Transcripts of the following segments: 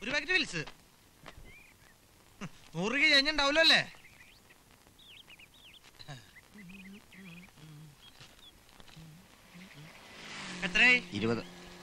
ഒരു packet Wills നൂറ് രൂപ കഴിഞ്ഞുണ്ടാവല്ലോ അല്ലേ എത്രയായി ഇരുപത്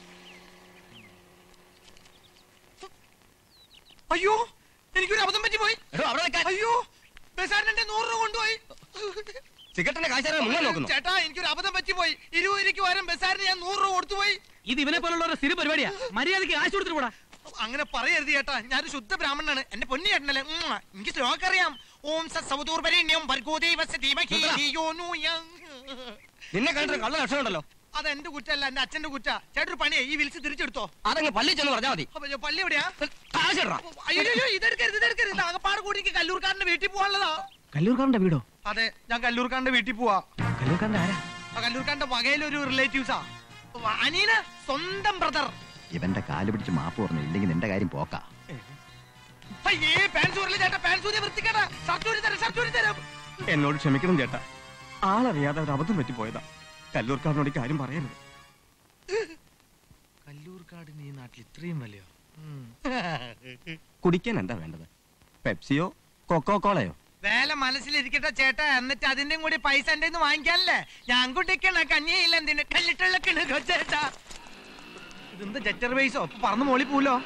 അയ്യോ എനിക്കൊരു അബദ്ധം പറ്റി പോയി എടോ അവിടെ നിൽക്കാൻ അയ്യോ ബസാറിന്റെ നൂറ് രൂപ കൊണ്ടുപോയി സിഗരറ്റിന്റെ കാശാരെ മുങ്ങാൻ നോക്കുന്നു ചേട്ടാ എനിക്കൊരു അബദ്ധം പറ്റി പോയി ഇരുപത് രൂപയ്ക്ക് പകരം ബസാറിന് ഞാൻ നൂറ് രൂപ കൊടുത്തു പോയി ഇത് ഇവനെ പോലുള്ള ഒരു സ്ഥിര പരിപാടിയാ മര്യാദക്ക് കാശ് കൊടുത്തിട്ട് കൂടാ അങ്ങനെ പറയരുത് ചേട്ടാ ഞാനൊരു ശുദ്ധ ബ്രാഹ്മണനാണ് എന്റെ പൊന്നി ചേട്ടനല്ലേ ഉം. എനിക്ക് ശ്ലോകം അറിയാം ഓം സവതൂർപരണ്യം ഭർഗോദേവസ്യ ധീമഹി ധിയോ നോ യം. നിന്നെ കണ്ടിട്ട് കള്ള ലക്ഷണം ഉണ്ടല്ലോ അത് എന്റെ കുറ്റല്ല എന്റെ അച്ഛന്റെ കുറ്റ ചേട്ടൊരു പണിയെ ഈ വിളിച്ച് തിരിച്ചെടുത്തോ അതങ്ങ് പള്ളി ചെന്ന് പറഞ്ഞാൽ മതി അപ്പൊ ഞാൻ പള്ളി എവിടെയാ കാശ് ഇടറാ. അയ്യോ അയ്യോ, ഇതെടുക്കരുത് ഇതെടുക്കരുത് ആകപ്പാട് കൂടി എനിക്ക് കല്ലൂർക്കാരന്റെ വീട്ടിൽ പോവാനുള്ളതാ കല്ലൂർക്കാരന്റെ വീടോ അതെ ഞാൻ കല്ലൂർക്കാരന്റെ വീട്ടിൽ പോവാ കല്ലൂർക്കാരന്റെ ആരാ ആ കല്ലൂർക്കാരന്റെ വകയിലൊരു റിലേറ്റീവ്സാ അനീന സ്വന്തം ബ്രദർ ഇവന്റെ കാല് പിടിച്ച് മാപ്പ് പറഞ്ഞു ഇല്ലെങ്കിൽ നിന്റെ കാര്യം പോക്കാ അയ്യേ പാൻസൂരിലെ ചേട്ടാ പാൻസൂരിയെ വൃത്തിക്കേട്ടാ ഷർട്ടൂരി തരാം ഷർട്ടൂരി തരാം എന്നോട് ക്ഷമിക്കണം ചേട്ടാ ആളറിയാതെ ഒരു അബദ്ധം പറ്റിപ്പോയതാ കല്ലൂർക്കാരനോട് ഈ കാര്യം പറയരുത് കല്ലൂർക്കാടിന് ഈ നാട്ടിൽ ഇത്രയും വിലയോ കുടിക്കാൻ എന്താ വേണ്ടത് പെപ്സിയോ കൊക്കോ കോളയോ വേല മനസ്സിലിരിക്കട്ടെ ചേട്ടാ എന്നിട്ട് അതിന്റെയും കൂടി പൈസ എന്റെ നിന്ന് വാങ്ങിക്കാനല്ലേ ഞാൻ കുട്ടിക്കണ കഞ്ഞിയില്ല എന്തിന് കല്ലിട്ടുള്ളക്കണ് ചേട്ടാ ഇതെന്താ ജറ്റർ പൈസോ പറന്ന് മോളി പോലോ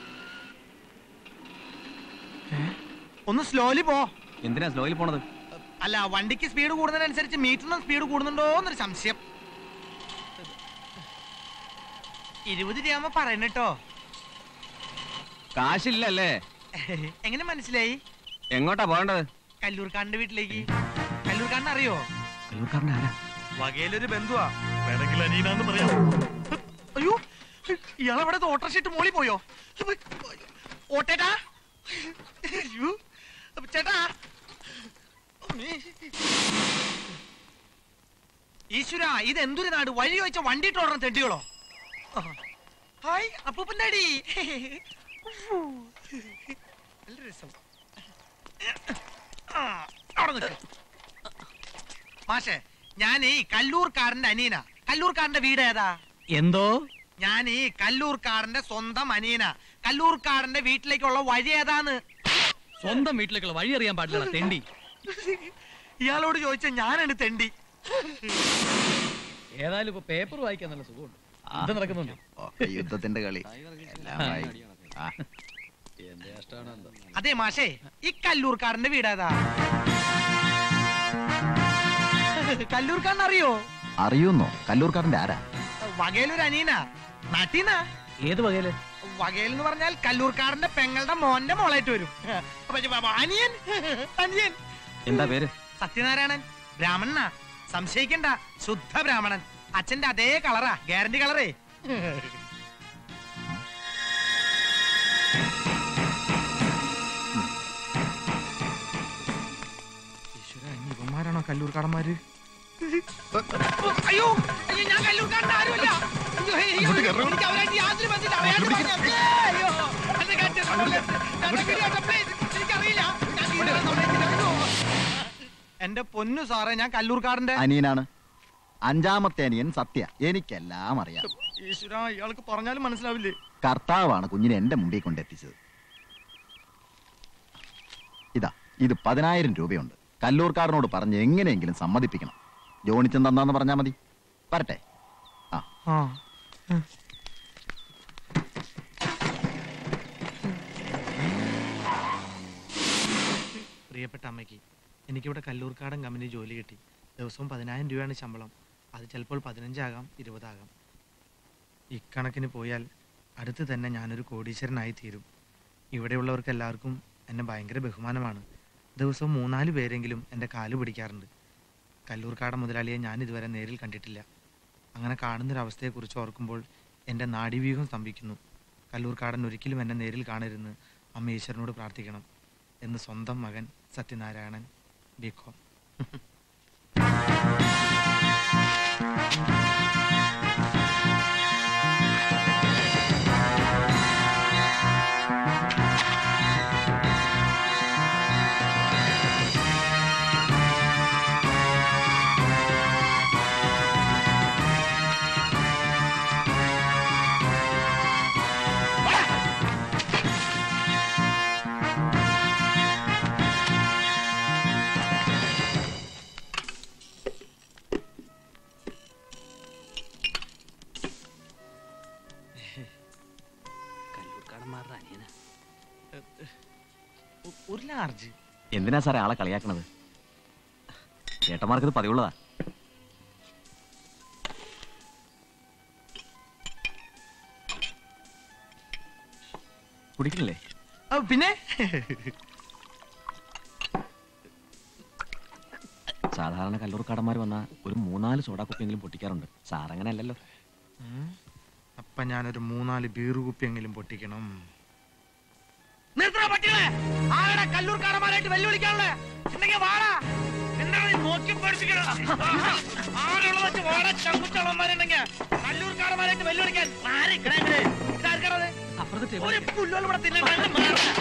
ഒന്ന് സ്ലോലി പോ എന്തിനാ സ്ലോയിൽ പോണത് അല്ല വണ്ടിക്ക് സ്പീഡ് കൂടുന്നതിനനുസരിച്ച് മീറ്ററിനും സ്പീഡ് കൂടുന്നുണ്ടോ എന്നൊരു സംശയം ഇരുപത് രൂപ പറയണട്ടോ കാശില്ലല്ലേ എങ്ങനെ മനസ്സിലായി എങ്ങോട്ടാ പോകേണ്ടത് കല്ലൂർക്കാരന്റെ വീട്ടിലേക്ക് കല്ലൂർക്കാരനെ അറിയോ കല്ലൂർക്കാരൻ്റെ ആരാ വകയിലൊരു ബന്ധുവാ വേണമെങ്കിൽ അനീനാന്ന് പറയാം അയ്യോ ഇയാളെവിടെ ഓട്ടർഷീട്ട് മോളി പോയോ ഓട്ടേട്ടാ അയ്യോ ചേട്ടാ അമ്മേ. ഈശ്വര ഇത് എന്തൊരു നാട് വഴി ചോദിച്ച വണ്ടിയിട്ട് ഓടണം തെണ്ടികളോ ഹായ് അപ്പൂപ്പൻ്റെ അടി നല്ല രസം ആ, അവിടെ നിൽക്ക് മാഷേ ഞാൻ ഈ കല്ലൂർക്കാരന്റെ അനീന കല്ലൂർക്കാരന്റെ വീട് ഏതാ എന്തോ ഞാൻ ഈ കല്ലൂർക്കാരന്റെ സ്വന്തം അനീന കല്ലൂർക്കാരന്റെ വീട്ടിലേക്കുള്ള വഴി ഏതാന്ന് സ്വന്തം വീട്ടിലേക്കുള്ള വഴി അറിയാൻ പാടില്ല തെണ്ടി ഇയാളോട് ചോദിച്ച ഞാനാണ് തെണ്ടി ഏതായാലും ഇപ്പൊ പേപ്പർ വായിക്കാൻ നല്ല സുഖമുണ്ട് ഇത് നടക്കുന്നുണ്ട് ഒക്കെ യുദ്ധത്തിന്റെ കളി എല്ലാമായി ആ അതെ മാഷേ ഈ കല്ലൂർക്കാരന്റെ വീട് ഏതാ കല്ലൂർക്കാരൻ അറിയോ അറിയുന്നോ കല്ലൂർക്കാരന്റെ ആരാ വകയിലൊരു അനീന നാട്ടീന്നാ ഏത് വകയില് വകയിൽ എന്ന് പറഞ്ഞാൽ കല്ലൂർക്കാരന്റെ പെങ്ങളുടെ മോന്റെ മോളായിട്ട് വരും അപ്പൊ ഇത് ബാബാ, അനിയൻ അനിയൻ എന്താ പേര് സത്യനാരായണൻ ബ്രാഹ്മണനാ സംശയിക്കണ്ട ശുദ്ധ ബ്രാഹ്മണൻ അച്ഛന്റെ അതേ കളറാ ഗ്യാരണ്ടി കളറേ ഇവന്മാരാണോ കല്ലൂർക്കാടന്മാര് അയ്യോ അയ്യോ ഞാൻ കല്ലൂർക്കാരൻ്റെ ആരുമല്ല അയ്യോ, അയ്യോ, എനിക്ക് അവരായിട്ട് യാതൊരു ബന്ധമില്ല. അറിയാതെ പറഞ്ഞതാ. അയ്യോ, എന്നെ കാറ്റ് കൊല്ലരുത്. ഞാൻ വീഡിയോ please. എനിക്കറിയില്ല. ഞാൻ വീഡിയോ സമ്മതിക്കില്ല. അയ്യോ. എന്റെ പൊന്നു സാറേ ഞാൻ കല്ലൂർക്കാരന്റെ അനിയനാണ് അഞ്ചാമത്തെ അനിയൻ സത്യ എനിക്കെല്ലാം അറിയാം ഈശ്വര ഇയാൾക്ക് പറഞ്ഞാലും മനസ്സിലാവില്ലേ കർത്താവാണ് കുഞ്ഞിനെ എന്റെ മുമ്പിൽ കൊണ്ടെത്തിച്ചത് ഇതാ ഇത് പതിനായിരം രൂപയുണ്ട് കല്ലൂർക്കാരനോട് പറഞ്ഞ് എങ്ങനെയെങ്കിലും സമ്മതിപ്പിക്കണം ജോണിച്ചൻ തന്നാന്ന് പറഞ്ഞാ മതി വരട്ടെ ആ ആ പ്രിയപ്പെട്ട അമ്മയ്ക്ക് എനിക്കിവിടെ കല്ലൂർക്കാടൻ കമ്പനി ജോലി കിട്ടി ദിവസവും പതിനായിരം രൂപയാണ് ശമ്പളം അത് ചിലപ്പോൾ പതിനഞ്ചാകാം ഇരുപതാകാം ഇക്കണക്കിന് പോയാൽ അടുത്ത് തന്നെ ഞാനൊരു കോടീശ്വരനായി തീരും ഇവിടെയുള്ളവർക്ക് എല്ലാവർക്കും എന്നെ ഭയങ്കര ബഹുമാനമാണ് ദിവസവും മൂന്നാല് പേരെങ്കിലും എൻ്റെ കാല് പിടിക്കാറുണ്ട് കല്ലൂർക്കാടൻ മുതലാളിയെ ഞാൻ ഇതുവരെ നേരിൽ കണ്ടിട്ടില്ല അങ്ങനെ കാണുന്നൊരവസ്ഥയെക്കുറിച്ച് ഓർക്കുമ്പോൾ എൻ്റെ നാഡീവ്യൂഹം സ്തംഭിക്കുന്നു കല്ലൂർക്കാടൻ ഒരിക്കലും എന്നെ നേരിൽ കാണരുതെന്ന് അമ്മ ഈശ്വരനോട് പ്രാർത്ഥിക്കണം എന്ന് സ്വന്തം മകൻ സത്യനാരായണൻ ബിക്കോം കള്ളന്മാരുടെ അനിയന ഒ- ഒരു ലാർജ് എന്തിനാ സാറേ ആളെ കളിയാക്കണത് ചേട്ടന്മാർക്ക് ഇത് പതിവുള്ളതാ കുടിക്കണില്ലേ ആ, പിന്നെ സാധാരണ കല്ലൂർക്കാടന്മാർ വന്ന ഒരു മൂന്നാല് സോഡാ കുപ്പിയെങ്കിലും പൊട്ടിക്കാറുണ്ട് സാർ അങ്ങനെ അല്ലല്ലോ ഉം. അപ്പൊ ഞാനൊരു മൂന്നാല് ബീറ് കുപ്പിയെങ്കിലും പൊട്ടിക്കണം നിർത്തണ പട്ടികളെ ആരുടെ കല്ലൂർക്കാരന്മാരായിട്ട് വെല്ലുവിളിക്കാനുള്ളേ ഉണ്ടെങ്കിൽ വാടാ എന്താണ് നീ നോക്കി പഠിപ്പിക്കണം ആരുള്ള വെച്ച് വാടാ ചങ്കുച്ചളന്മാരുണ്ടെങ്കിൽ കല്ലൂർക്കാരന്മാരായിട്ട് വെല്ലുവിളിക്കാൻ ആരിക്കണേ ഇതാർക്കണത് അപ്പുറത്തെ ഒരു ടേബിളിൽ പുല്ലുകൾ ഇവിടെ തിന്നണ്ട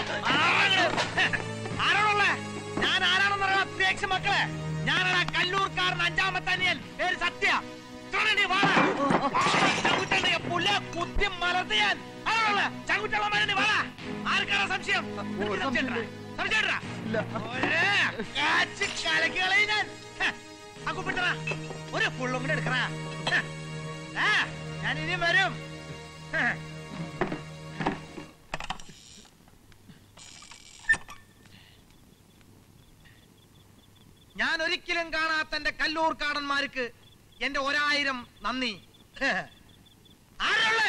ആരാണുള്ളേ ഞാൻ ആരാണെന്നറിയാം അധ്യക്ഷ മക്കളെ ഞാനാണ് കല്ലൂർക്കാരൻ അഞ്ചാമത്തെ അനിയൻ പേര് സത്യ ചുരുണ്ടി വാടാ. വാടാ, ചങ്കുറ്റണ്ടി, പുല്ല കുത്തി മലർത്തി ഞാൻ. ആരാണുള്ളേ? ചങ്കുറ്റുള്ളവന്മാരെ വാടാ. ആർക്കാണ് സംശയം സംശയമുണ്ടാ? സംശയമുണ്ടാ? ഒരേ കാച്ചി കലക്കി കളയും ഞാൻ. ഹെ, ആ കുപ്പിട്ടെടാ. ഒരു പുള്ളും കൂടെ എടുക്കണ ഞാൻ ഇനിയും വരും ഹെ. ഞാൻ ഒരിക്കലും കാണാത്ത എന്റെ കല്ലൂർ കാടന്മാർക്ക് എന്റെ ഒരായിരം നന്ദി ആരുള്ള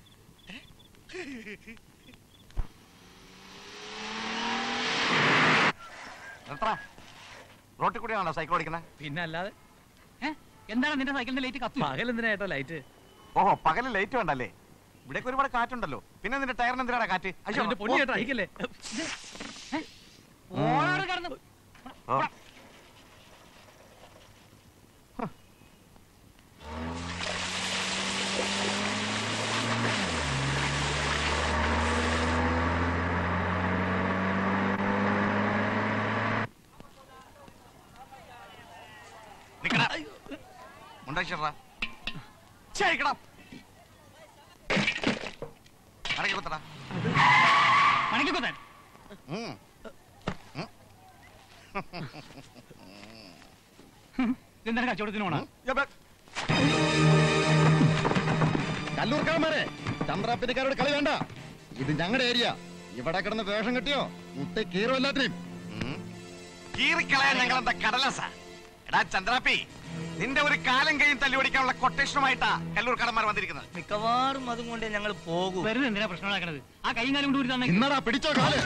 റോട്ടിൽ കൂടിയാണോ സൈക്കിൾ ഓടിക്കുന്നത് പിന്നെ അല്ലാതെ എന്താണ് നിന്റെ സൈക്കിളിന്റെ ലൈറ്റ് കത്തി പകൽ എന്തിനാ ഏട്ടാ ലൈറ്റ് ഓഹോ പകല് ലൈറ്റ് വേണ്ടല്ലേ ഇവിടേക്ക് ഒരുപാട് കാറ്റുണ്ടല്ലോ പിന്നെ നിന്റെ ടയറിന് എന്തിനാണ് കാറ്റ് അയ്യോ, എന്റെ പൊന്നി ഏട്ടാ അയക്കല്ലേ കടന്നു ഓ. നിക്കടാ. മുണ്ടായിച്ചിട്രാ. ശരിക്കടാ. മടക്കി കുത്തടാ. മണിക്കൂത്താൻ ഉം. എന്താണ് കച്ചവടത്തിന് പോണ യബ. കല്ലൂർക്കാരന്മാരെ ചന്ദ്രാപ്പിനിക്കാരോട് കളി വേണ്ട ഇത് ഞങ്ങളുടെ ഏരിയ ഇവിടെ കിടന്ന് വേഷം കിട്ടിയോ മുട്ട കീറോ എല്ലാത്തിനെയും കീറിക്കളയാൻ ഞങ്ങൾ എന്താ കടലസ എടാ ചന്ദ്രാപ്പി നിന്റെ ഒരു കാലം കഴിയും തല്ലി ഓടിക്കാനുള്ള കൊട്ടേഷനുമായിട്ടാ കല്ലൂർ കടന്മാർ വന്നിരിക്കുന്നത് മിക്കവാറും അതും കൊണ്ട് ഞങ്ങൾ പോകും വെറുതെ എന്തിനാ പ്രശ്നം ഉണ്ടാക്കണത് ആ കൈയും കാലം കൊണ്ട് ഊരി തന്നെ ഇന്നടാ പിടിച്ചോ കാല്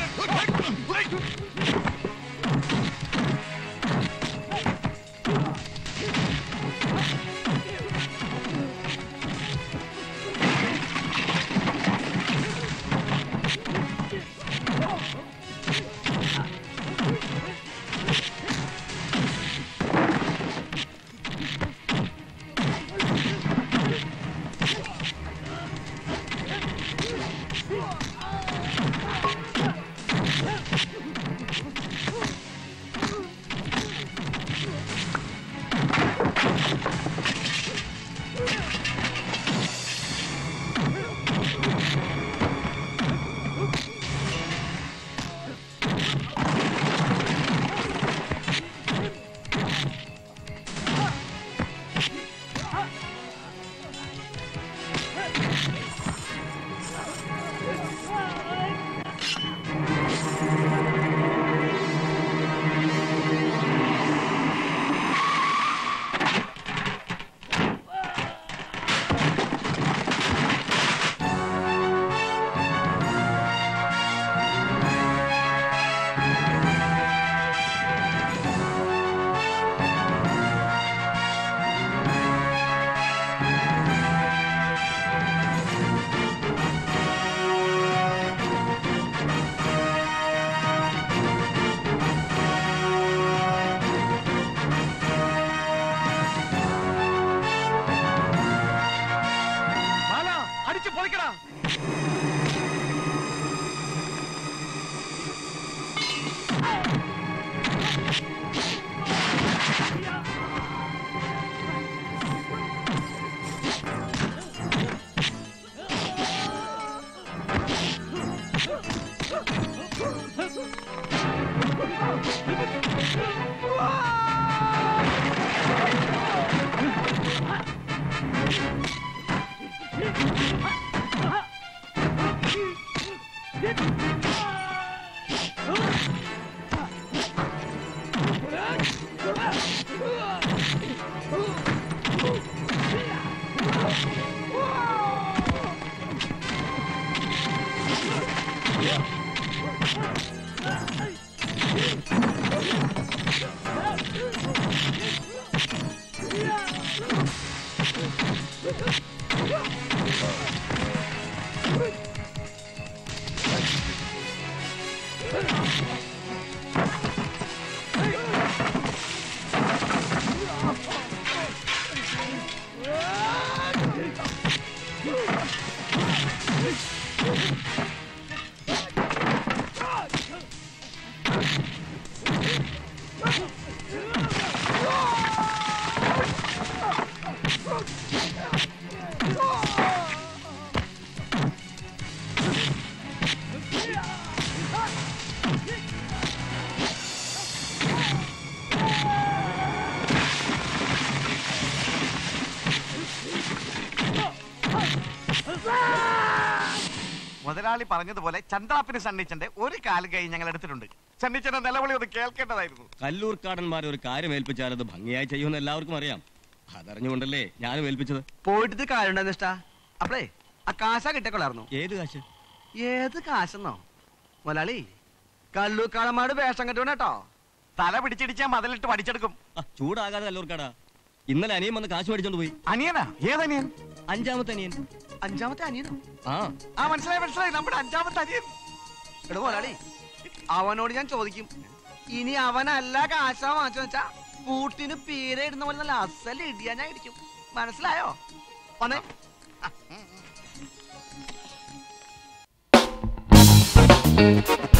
മുതലാളി പറഞ്ഞതുപോലെ ചന്ദ്രാപ്പിന് സണ്ണിച്ചന്റെ ഒരു കാലം കൈ ഞങ്ങൾ എടുത്തിട്ടുണ്ട് സണ്ണിച്ചന്റെ നിലവിളി ഒന്ന് കേൾക്കേണ്ടതായിരുന്നു കല്ലൂർക്കാടന്മാർ ഒരു കാര്യം ഏൽപ്പിച്ചാൽ അത് ഭംഗിയായി ചെയ്യുമെന്ന് എല്ലാവർക്കും അറിയാം അതറിഞ്ഞുകൊണ്ടല്ലേ ഞാനും ഏൽപ്പിച്ചത് പോയിട്ട് കാര്യമുണ്ടെന്ന് ഇഷ്ടാ അപ്പളേ ആ കാശ കിട്ടിക്കൊള്ളായിരുന്നു ഏത് കാശ് ഏത് കാശെന്നോ മുതലാളി കല്ലൂക്കാളന്മാട് വേഷം കെട്ടുകൊണ്ട് കേട്ടോ തല പിടിച്ചിടിച്ചാൽ മതിലിട്ട് പഠിച്ചെടുക്കും ആ, ചൂടാകാതെ കല്ലൂർക്കാടാ ഇന്നലെ അനിയൻ വന്ന് കാശ് മേടിച്ചോണ്ട് പോയി അനിയനാ ഏതനിയൻ അഞ്ചാമത്തെ അനിയൻ അഞ്ചാമത്തെ അനിയനോ ആ ആ മനസ്സിലായി മനസ്സിലായി നമ്മുടെ അഞ്ചാമത്തെ അനിയൻ എടോ മുതലാളി അവനോട് ഞാൻ ചോദിക്കും ഇനി അവനല്ല കാശ വാങ്ങിച്ചു വെച്ചാ പൂട്ടിന് പീരെ ഇടുന്ന പോലെ നല്ല അസൽ ഇടിയാ ഞാൻ ഇടിക്കും മനസ്സിലായോ വന്നേ ആ